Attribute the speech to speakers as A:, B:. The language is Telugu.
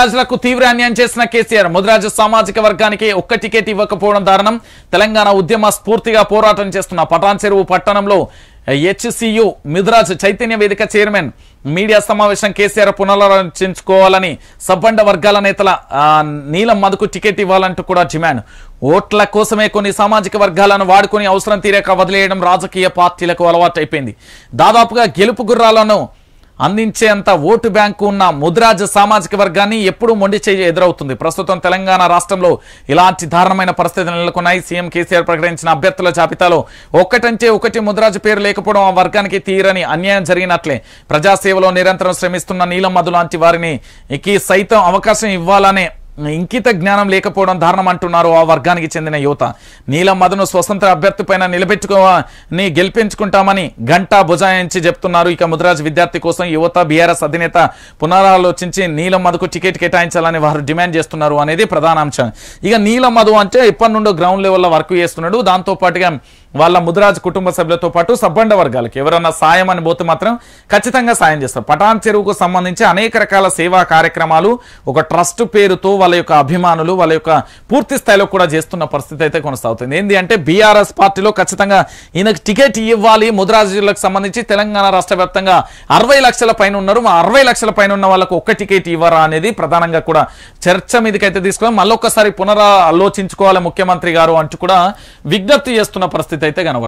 A: ముదిరాజులకు తీవ్ర అన్యాయం చేసిన కేసీఆర్ ముదిరాజు సామాజిక వర్గానికి ఒక్క టికెట్ ఇవ్వకపోవడం దారుణం తెలంగాణ ఉద్యమ స్ఫూర్తిగా పోరాటం చేస్తున్న పటాన్ చెరువు పట్టణంలో హెచ్సియు మిథురాజ్ చైతన్య వేదిక చైర్మన్ మీడియా సమావేశం కేసీఆర్ పునరాలోచించుకోవాలని సబ్బండ వర్గాల నేతల ఆ, నీలం మధుకు టికెట్ ఇవ్వాలంటూ కూడా డిమాండ్ ఓట్ల కోసమే కొన్ని సామాజిక వర్గాలను వాడుకొని అవసరం తీరాక వదిలేయడం రాజకీయ పార్టీలకు అలవాటైపోయింది దాదాపుగా గెలుపు గుర్రాలను అందించేంత ఓటు బ్యాంకు ఉన్న ముద్రాజ్ సామాజిక వర్గాన్ని ఎప్పుడూ మొండి చేయి ఎదురవుతుంది ప్రస్తుతం తెలంగాణ రాష్ట్రంలో ఇలాంటి దారుణమైన పరిస్థితులు నెలకొన్నాయి సీఎం కేసీఆర్ ప్రకటించిన అభ్యర్థుల జాబితాలో ఒక్కటంటే ఒకటి ముద్రాజ్ పేరు లేకపోవడం ఆ వర్గానికి తీరని అన్యాయం జరిగినట్లే ప్రజాసేవలో నిరంతరం శ్రమిస్తున్న నీలం మధు లాంటి వారిని కి సైతం అవకాశం ఇవ్వాలనే ఇంకిత జ్ఞానం లేకపోవడం దారుణం అంటున్నారు ఆ వర్గానికి చెందిన యువత నీలం మధును స్వతంత్ర అభ్యర్థి పైన నిలబెట్టుకోని గెలిపించుకుంటామని గంటా బుజాయించి చెప్తున్నారు ఇక ముదిరాజ్ విద్యార్థి కోసం యువత బీఆర్ఎస్ అధినేత పునరాలోచించి నీలం మధుకు టికెట్ కేటాయించాలని వారు డిమాండ్ చేస్తున్నారు అనేది ప్రధాన అంశం ఇక నీలం మధు అంటే ఎప్పటి నుండో గ్రౌండ్ లెవెల్లో వర్క్ చేస్తున్నాడు దాంతో పాటుగా వాళ్ళ ముదిరాజ్ కుటుంబ సభ్యులతో పాటు సబ్బండ వర్గాలకు ఎవరన్నా సాయం అని పోతే మాత్రం ఖచ్చితంగా సాయం చేస్తారు పటాన్ చెరువుకు సంబంధించి అనేక రకాల సేవా కార్యక్రమాలు ఒక ట్రస్ట్ పేరుతో వాళ్ళ యొక్క అభిమానులు వాళ్ళ యొక్క పూర్తి స్థాయిలో కూడా చేస్తున్న పరిస్థితి అయితే కొనసాగుతుంది ఏంటి అంటే బీఆర్ఎస్ పార్టీలో ఖచ్చితంగా ఈయనకు టికెట్ ఇవ్వాలి ముదిరాజులకు సంబంధించి తెలంగాణ రాష్ట్ర వ్యాప్తంగా అరవై లక్షల పైన ఉన్నారు మా అరవై లక్షల పైన ఉన్న వాళ్ళకు ఒక్క టికెట్ ఇవ్వరా అనేది ప్రధానంగా కూడా చర్చ మీదకైతే తీసుకుని మళ్ళొక్కసారి పునరాలోచించుకోవాలి ముఖ్యమంత్రి గారు అంటూ కూడా విజ్ఞప్తి చేస్తున్న పరిస్థితి అయితే కనబడుతుంది